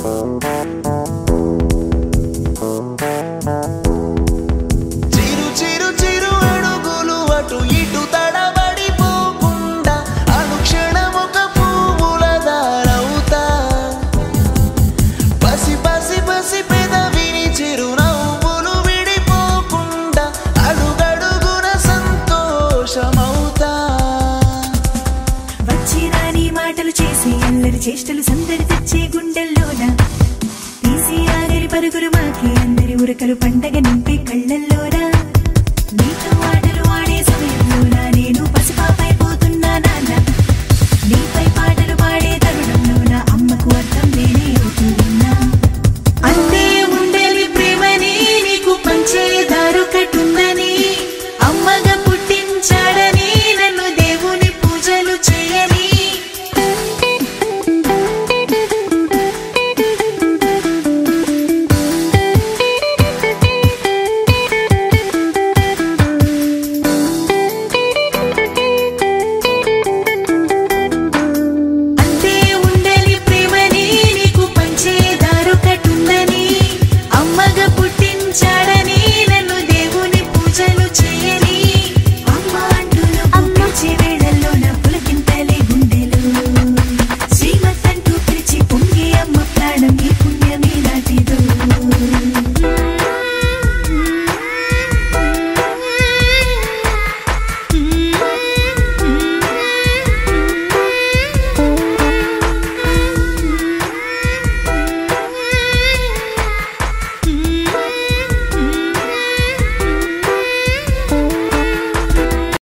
చిరు చిరు చిరు అడుగులు అటు ఇటు తడబడిపోకుండా అనుక్షణం ఒక పువ్వుల దారవుతా పసి పసి పసి పెదవిని చిరునవ్వులు విడిపోకుండా అడుగడుగున సంతోషమవుతా వచ్చి రాని మాటలు చేసి అల్లరి చేష్టలు సందడి తెచ్చే గుండెల్లోన తీసి ఆగరి పరుగురు మాకి అందరి ఉరకలు పండగ నింపి